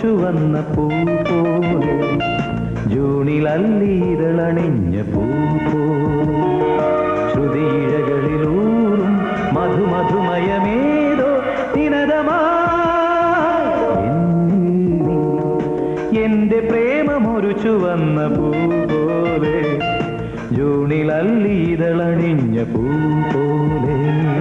ചുവന്ന പൂ പോലെ ജൂണിൽ അല്ലീതളണിഞ്ഞ പൂ പോലെ ശ്രുതിയിഴകളിലൂറും മധുമധുമയമേതോ നിനതമായി എന്റെ പ്രേമമൊരു ചുവന്ന പൂ പോലെ ജൂണിൽ അല്ലീതളണിഞ്ഞ പൂ പോലെ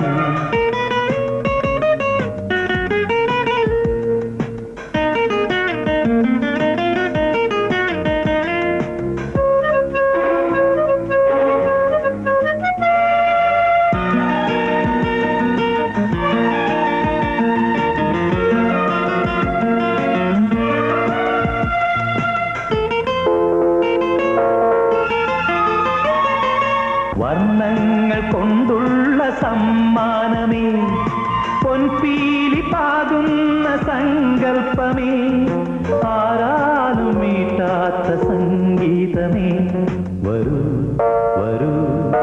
വർണ്ണങ്ങൾ കൊണ്ടുള്ള സമ്മാനമേ പൊൻപീലി പാകുന്ന സങ്കൽപ്പമേ ആരാലും മീട്ടാത്ത സംഗീതമേ വരൂ വരൂ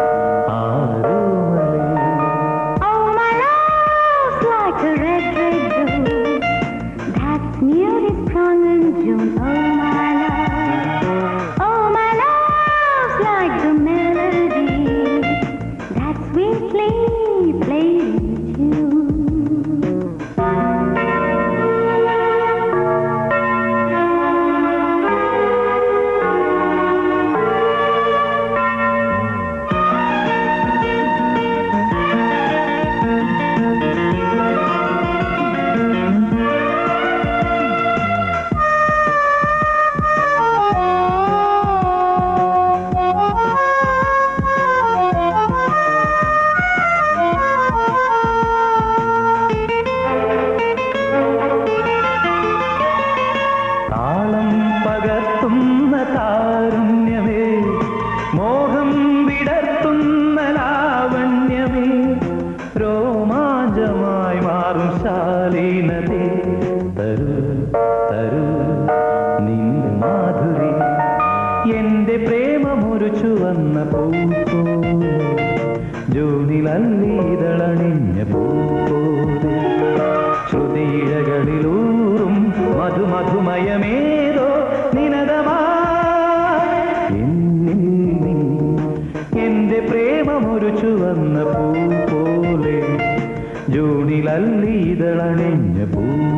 ആരോമലേ Oh, my love's like a red, red rose that's newly sprung in June. Oh, my love. Oh, my love's like the melody that sweetly played in താളം പകർത്തുന്ന താരുണ്യമേ മോഹം വിടർത്തുന്ന ലാവണ്യമേ രോമാഞ്ചമായി മാറും ശാലീനതേ തരൂ തരൂ നിന്റെ മാധുരി എന്റെ പ്രേമമൊരു ചുവന്ന പൂ പോലെ ജൂണിലല്ലീതളണിഞ്ഞ പൂ പോലെ ശ്രുതിയിഴകളിലൂറും മധുമധുമയമേതോ നിനതമായി എന്നിൽ നീ എന്റെ പ്രേമമൊരു ചുവന്ന പൂ പോലെ ജൂണിലല്ലീതളണിഞ്ഞ പൂ